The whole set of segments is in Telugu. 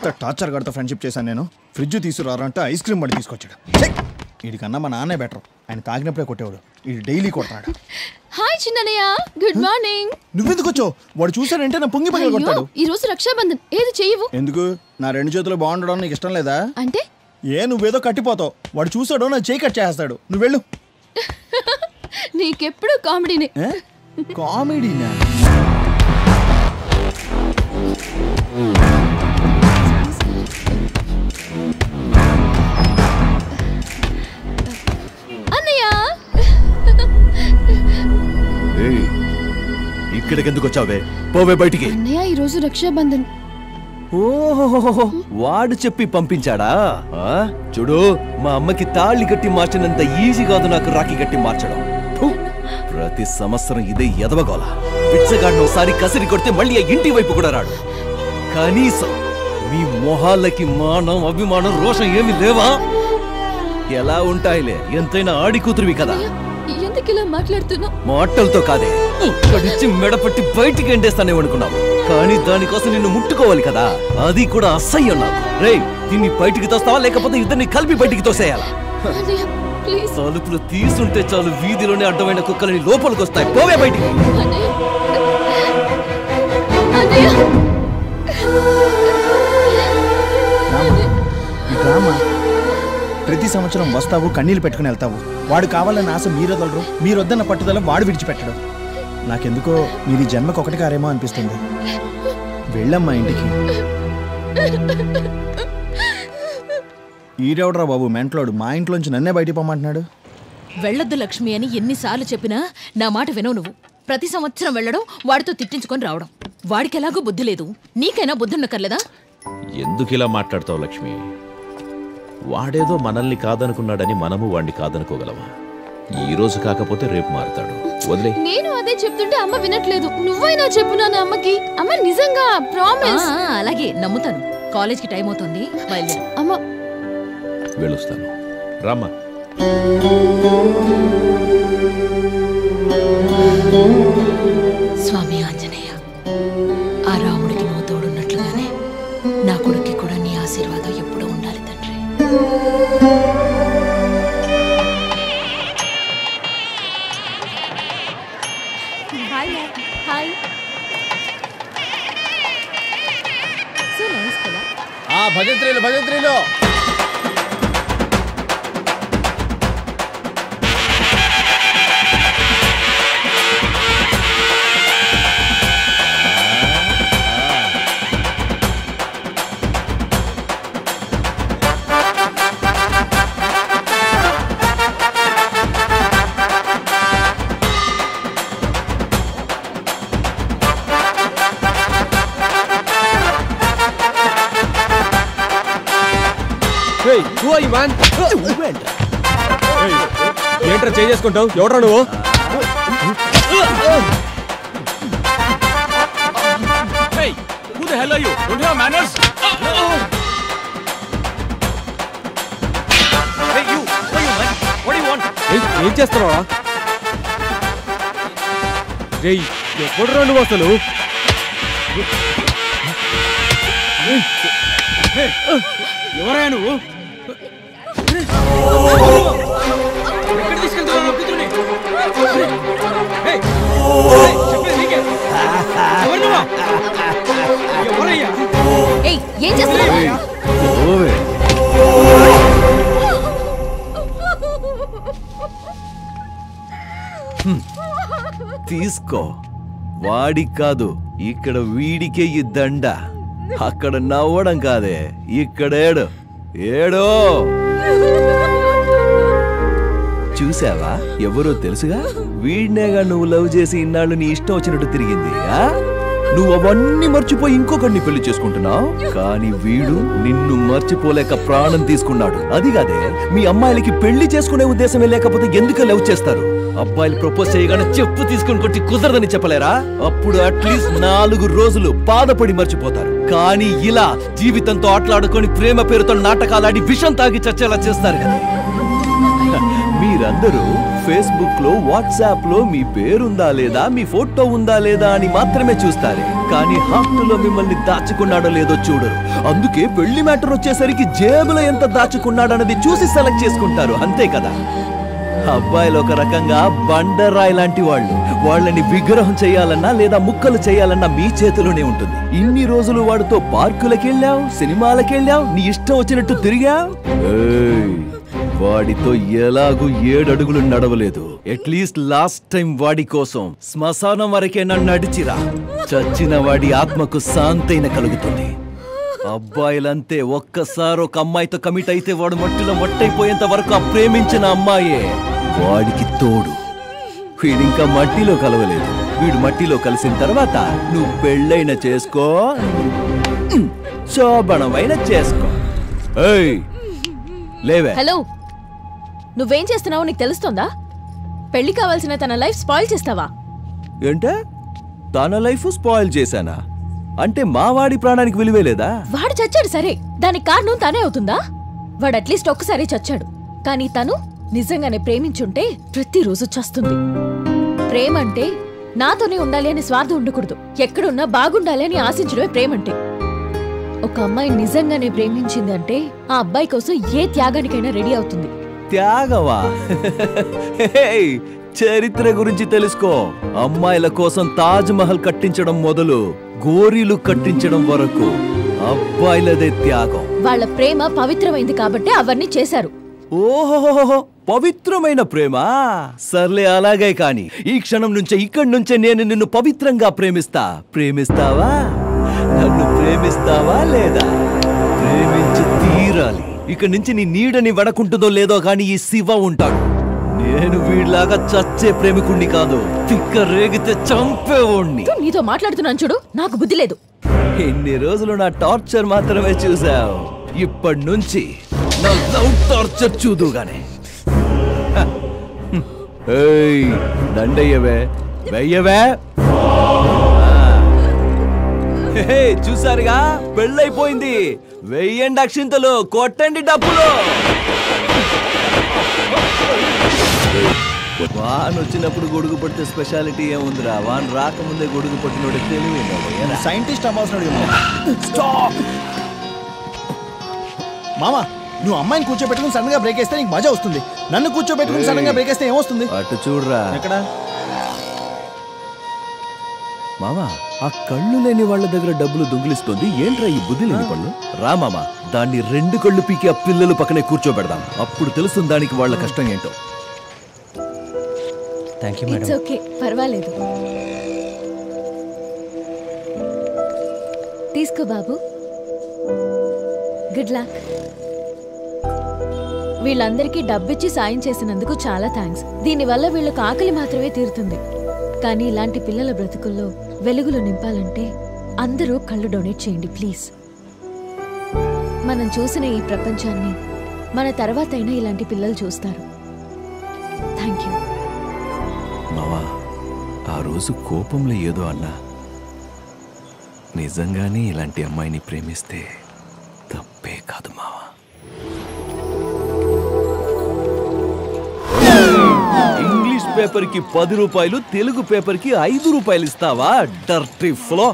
ఎంత టార్చర్ గడితో ఫ్రెండ్షిప్ చేశాను నేను ఫ్రిడ్జ్ తీసుకురారంటే ఐస్ క్రీమ్ మడి తీసుకొచ్చాడు ఛే! వీడికన్నా మా నాన్నే బెటర్ ఆయన తాగినప్పుడే కొట్టేవాడు వీడు డైలీ కొడతాడు హాయ్ చిన్ననయ్య గుడ్ మార్నింగ్ నువ్వెందుకు వచ్చావు వాడు చూసాడంటే నా పొంగి పగల కొడతాడు ఈ రోజు రక్షాబంధన్ ఏది చెయ్యవు ఎందుకు నా రెండు చేతులు బాగుండడం నీకు ఇష్టం లేదా అంటే ఏ నువ్వేదో కట్టిపోతావు వాడు చూసాడో నా చేయి కట్ చేస్తాడు నువ్వు వెళ్ళు నీకెప్పుడు కామెడీనే ఏ? కామెడీనా అన్నయ్య ఏయ్, ఇక్కడికి ఎందుకు వచ్చావే పోవే బయటికి అన్నయ్య ఈ రోజు రక్షాబంధన్ ఓహో వాడు చెప్పి పంపించాడా ఆ? చూడు మా అమ్మకి తాళి కట్టి మార్చినంత ఈజీ కాదు నాకు రాఖీ కట్టి మార్చడం ఫు! ప్రతి సంవత్సరం ఇదే ఎదవగోల పిచ్చగాడిని ఒకసారి కసిరి కొడితే మళ్ళీ ఆ ఇంటి వైపు కూడా రాడు కనీసం మీ మొహాలకి మానం అభిమానం రోషం ఏమి లేవా ఎలా ఉంటాయిలే ఎంతైనా ఆడి కూతురువి కదా ఎందుకు ఇలా మాట్లాడుతున్నావు మాటలతో కాదే ఇక్కడిచ్చి మెడపట్టి బయటికి ఎండేస్తానే అనుకున్నావు కానీ దానికోసం నిన్ను ముట్టుకోవాలి కదా అది కూడా అసహ్యం నాకు రేయ్ దీన్ని బయటికి తోస్తావా లేకపోతే ఇద్దరిని కలిపి బయటికి తోసేయాలా అన్నయ్య ప్లీజ్ తలుపులు తీసుంటే చాలు వీధిలోనే అడ్డమైన కుక్కలని లోపలికి వస్తాయి పోవే బయటికి అన్నయ్య అన్నయ్య రామా ప్రతి సంవత్సరం వస్తావు కన్నీళ్ళు పెట్టుకుని వెళ్తావు వాడు కావాలని ఆశ మీరొదలరు మీరొద్దన్న పట్టుదల వాడు విడిచిపెట్టడు నాకెందుకో మీది జన్మకు ఒకటి కారేమో అనిపిస్తుంది వెళ్ళమ్మా ఇంటికి ఈడెవడరా బాబు మెంట్లోడు మా ఇంట్లోంచి నన్నే బయటికి పొమ్మంటున్నాడు వెళ్ళొద్దు లక్ష్మి అని ఎన్నిసార్లు చెప్పినా నా మాట వినవు నువ్వు ప్రతి సంవత్సరం వెళ్ళడం వాడితో తిట్టించుకొని రావడం వాడికి ఎలాగో బుద్ధి లేదు నీకైనా బుద్ధి ఉండక్కర్లేదా ఎందుకు ఇలా మాట్లాడతావు లక్ష్మి వాడేదో మనల్ని కాదనుకున్నాడని మనము వాడిని కాదనుకోగలమా ఈ రోజు కాకపోతే రేపు మారుతాడు వదిలే నేను అదే చెప్తుంటే అమ్మ వినట్లేదు నువ్వైనా చెప్పు నాన్న అమ్మకి అమ్మ నిజంగా ఆ, ప్రామిస్ ఆ, అలాగే నమ్ముతాను కాలేజ్కి టైం అవుతుంది బయలుదేరు అమ్మ వెళ్ళొస్తాను రామ్మా స్వామి ఆంజనేయ ఆ రాముడికి నువ్వు తోడున్నట్లుగానే నా కొడుక్కి కూడా నీ ఆశీర్వాదం ఎప్పుడూ ఉండాలి తండ్రి హాయ్ హాయ్ సో నైస్ కదా ఆ భజంత్రీలు భజంత్రీలు ఏంట్రా చేసుకుంటావు ఎవడ్రా నువ్వు ఏయ్, ఏం చేస్తున్నావా రేయ్ ఎప్పుడురా నువ్వు అసలు ఎవరా నువ్వు ఎక్కడ తీసుకెళ్తున్నావు నా కూతురుని? ఏయ్, ఏయ్, చెప్పేది నీకే. ఎవరు నువ్వు? ఎవరయ్యా? ఏయ్ ఏం చేస్తున్నావు పోవే తీసుకో వాడికి కాదు ఇక్కడ వీడికే ఈ దండ అక్కడ నవ్వడం కాదే ఇక్కడ ఏడు ఏడో చూసావా ఎవరో తెలుసుగా వీడినేగా నువ్వు లవ్ చేసి ఇన్నాళ్ళు నీ ఇష్టం వచ్చినట్టు తిరిగింది ఆ నువ్వు అవన్నీ మర్చిపోయి ఇంకొకరిని పెళ్లి చేసుకుంటున్నావు కానీ వీడు నిన్ను మర్చిపోలేక ప్రాణం తీసుకున్నాడు అది కాదే మీ అమ్మాయిలకి పెళ్లి చేసుకునే ఉద్దేశమే లేకపోతే ఎందుకు లవ్ చేస్తారు అబ్బాయిలు ప్రపోజ్ చేయగానే చెప్పు తీసుకుని కొట్టి కుదరదని చెప్పలేరా అప్పుడు అట్లీస్ట్ నాలుగు రోజులు బాధపడి మర్చిపోతారు కానీ ఇలా జీవితంతో ఆటలాడుకొని ప్రేమ పేరుతో నాటకాలాడి విషం తాగి చచ్చేలా చేస్తారు కదా మీ మీరందరూ ఫేస్బుక్ లో వాట్సాప్ లో మీ పేరుందా లేదా మీ ఫోటో ఉందా లేదా అని మాత్రమే చూస్తారే కానీ హార్ట్ లో మిమ్మల్ని దాచుకున్నాడో లేదో చూడరు అందుకే పెళ్లి మ్యాటర్ వచ్చేసరికి జేబులో ఎంత దాచుకున్నాడన్నది చూసి సెలెక్ట్ చేసుకుంటారు అంతే కదా అబ్బాయిలు ఒక రకంగా బండరాయి లాంటి వాళ్ళు వాళ్ళని విగ్రహం చేయాలన్నా లేదా ముక్కలు చేయాలన్నా మీ చేతిలోనే ఉంటుంది ఇన్ని రోజులు వాడితో పార్కులకు వెళ్ళావు సినిమాలకు వెళ్ళావు నీ ఇష్టం వచ్చినట్టు తిరిగావు ఏయ్, వాడితో ఎలాగూ ఏడడుగులు నడవలేదు అట్లీస్ట్ లాస్ట్ టైం వాడి కోసం శ్మశానం వరకే నన్ను నడిచిరా చచ్చిన వాడి ఆత్మకు శాంతైన కలుగుతుంది అబ్బాయిలంతే ఒక్కసారి ఒక అమ్మాయితో కమిట్ అయితే వాడు మట్టిలో మట్టయిపోయేంత వరకు ఆ ప్రేమించిన అమ్మాయే వాడికి తోడు వీడింకా మట్టిలో కలవలేదు వీడు మట్టిలో కలిసిన తర్వాత నువ్వు పెళ్ళైన చేసుకో ఉమ్, శోభనమైన చేసుకో ఏయ్ లేవే హలో నువ్వేం చేస్తున్నావో నీకు తెలుస్తోందా పెళ్లి కావాల్సిన తన లైఫ్ స్పాయిల్ చేస్తావా ఏంటే తన లైఫ్ స్పాయిల్ చేశానా అంటే మా వాడి ప్రాణానికి విలువే లేదా వాడు చచ్చాడు సరే దానికి కారణం తనే అవుతుందా వాడు అట్లీస్ట్ ఒక్కసారి చచ్చాడు కానీ తను నిజంగానే ప్రేమించుంటే ప్రతిరోజు చస్తుంది ప్రేమ అంటే నాతోనే ఉండాలి అని స్వార్థం ఉండకూడదు ఎక్కడున్నా బాగుండాలి అని ఆశించడమే ప్రేమంటే ఒక అమ్మాయి నిజంగానే ప్రేమించింది అంటే ఆ అబ్బాయి కోసం ఏ త్యాగానికైనా రెడీ అవుతుంది త్యాగవా హేయ్, చరిత్ర గురించి తెలుసుకో అమ్మాయిల కోసం తాజ్ మహల్ కట్టించడం మొదలు గోరీలు కట్టించడం వరకు అబ్బాయిలదే త్యాగం వాళ్ళ ప్రేమ పవిత్రమైంది కాబట్టి అవన్నీ చేశారు ఓహోహోహో పవిత్రమైన ప్రేమ సర్లే అలాగే కాని ఈ క్షణం నుంచే ఇక్కడి నుంచే నేను నిన్ను పవిత్రంగా ప్రేమిస్తా ప్రేమిస్తావా నన్ను ప్రేమిస్తావా లేదా ప్రేమించి తీరాలి ఇక్కడి నుంచి నీ నీడని వడకుంటుందో లేదో కానీ ఈ శివ ఉంటాడు నేను వీడిలాగా చచ్చే ప్రేమికుణ్ణి కాదు తిక్క రేగితే చంపేవాణ్ణి తు, నీతో మాట్లాడుతున్నాను చూడు నాకు బుద్ధి లేదు ఇన్ని రోజులు నా టార్చర్ మాత్రమే చూసావు ఇప్పటి నుంచి నా లవ్ టార్చర్ చూదుగానే హ. హ్మ్. ఏయ్ దండయ్యవే వెయ్యవే హే, చూసారుగా పెళ్ళైపోయింది వెయ్యండి అక్షింతలు కొట్టండి డబ్బులు వాన్ వచ్చినప్పుడు గొడుగు పడితే స్పెషాలిటీ ఏముందిరా వాన్ రాకముందే గొడుగు పట్టినోడు తెలివి సైంటిస్ట్ అవ్వాల్సిన స్టాప్ మామా నువ్వు అమ్మాయిని కూర్చోబెట్టుకుని సడన్ గా బ్రేక్ వేస్తే నీకు మజా వస్తుంది నన్ను కూర్చోబెట్టుకుని సడన్ గా బ్రేక్ వేస్తే ఏమొస్తుంది అటు చూడరా ఎక్కడ మామా ఆ కళ్ళు లేని వాళ్ళ దగ్గర డబ్బులు దొంగిలిస్తుంది ఏంట్రా ఈ బుద్ధి లేని పళ్ళు రా మామా దాన్ని రెండు కళ్ళు పీకి ఆ పిల్లలు పక్కనే కూర్చోబెడదాం అప్పుడు తెలుస్తుంది దానికి వాళ్ళ కష్టం ఏంటో థ్యాంక్ యూ ఇట్స్ ఓకే పర్వాలేదు తీసుకో బాబు గుడ్ లక్ వీళ్ళందరికీ డబ్బిచ్చి సాయం చేసినందుకు చాలా థ్యాంక్స్ దీనివల్ల వీళ్ళకు ఆకలి మాత్రమే తీరుతుంది కానీ ఇలాంటి పిల్లల బ్రతుకుల్లో వెలుగులు నింపాలంటే అందరూ కళ్ళు డొనేట్ చేయండి ప్లీజ్ మనం చూసిన ఈ ప్రపంచాన్ని మన తర్వాతైనా ఇలాంటి పిల్లలు చూస్తారు థ్యాంక్ యూ మావా ఆ రోజు కోపంలో ఏదో అన్నా నిజంగానే ఇలాంటి అమ్మాయిని ప్రేమిస్తే తప్పే కాదు మావా ఇంగ్లీష్ పేపర్ కి పది రూపాయలు తెలుగు పేపర్ కి ఐదు రూపాయలు ఇస్తావా డర్టీ ఫ్లో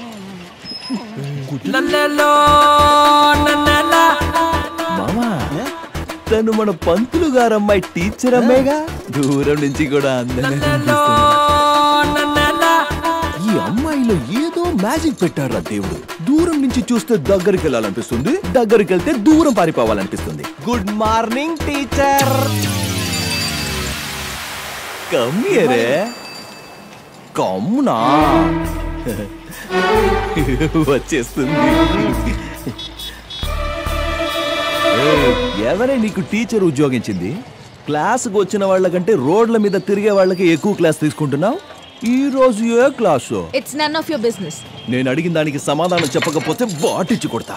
మామా తను మన పంతులు గారమ్మాయి టీచర్ అమ్మాయిగా దూరం నుంచి కూడా అందంగా కనిపిస్తుంది. ఈ అమ్మాయిలో ఏదో మ్యాజిక్ పెట్టారా దేవుడు దూరం నుంచి చూస్తే దగ్గరికి వెళ్ళాలనిపిస్తుంది దగ్గరికి వెళ్తే దూరం పారిపోవాలనిపిస్తుంది గుడ్ మార్నింగ్ టీచర్ కమ్మియరే కమ్మునా వచ్చేస్తుంది ఏయ్, ఎవరే నీకు టీచర్ ఉద్యోగించింది క్లాసుకు వచ్చిన వాళ్ళకంటే రోడ్ల మీద తిరిగే వాళ్ళకి ఎక్కువ క్లాస్ తీసుకుంటున్నావు ఈ రోజు ఏ class it's none of your business నేను అడిగిన దానికి సమాధానం చెప్పకపోతే బాటిచ్చి కొడతా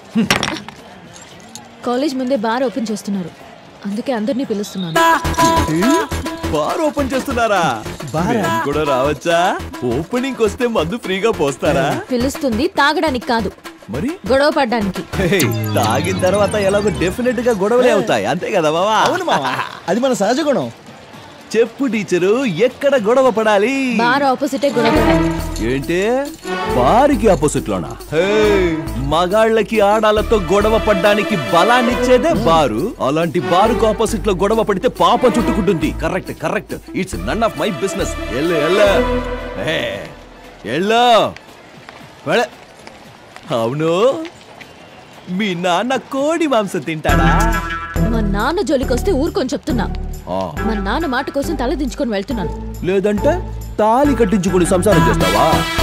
కాలేజ్ ముందే బార్ ఓపెన్ చేస్తున్నారు అందుకే అందరినీ పిలుస్తున్నాను బార్ ఓపెన్ చేస్తున్నారా మేము కూడా రావచ్చా ఓపెనింగ్ వస్తే మందు ఫ్రీగా పోస్తారా పిలుస్తుంది తాగడానికి కాదు మరి గొడవ పడ్డానికి హే, తాగిన తర్వాత ఎలాగో డెఫినెట్ గా గొడవలే అవుతాయి అంతే కదా బావా అవును మావా అది మన సహజ గుణం చెప్పు టీచరు ఎక్కడ గొడవ పడాలి బార్ ఆపోజిటే గొడవ పడాలి ఏంటి బారికి ఆపోజిట్ లోనా హే, మగాళ్ళకి ఆడాలతో గొడవ పడ్డానికి బలాన్నిచ్చేదే బారు అలాంటి బారుకు ఆపోజిట్ లో గొడవ పడితే పాప చుట్టుకుంటుంది correct correct it's none of my business ఎల్లు ఎల్లు హే, ఎల్లు వెళ్ళ. అవును మీ నాన్న కోడి మాంసం తింటాడా మా నాన్న జోలికొస్తే ఊరుకొని చెప్తున్నా ఆ, మా నాన్న మాట కోసం తల దించుకొని వెళ్తున్నాను లేదంటే తాలి కట్టించుకుని సంసారం చేస్తావా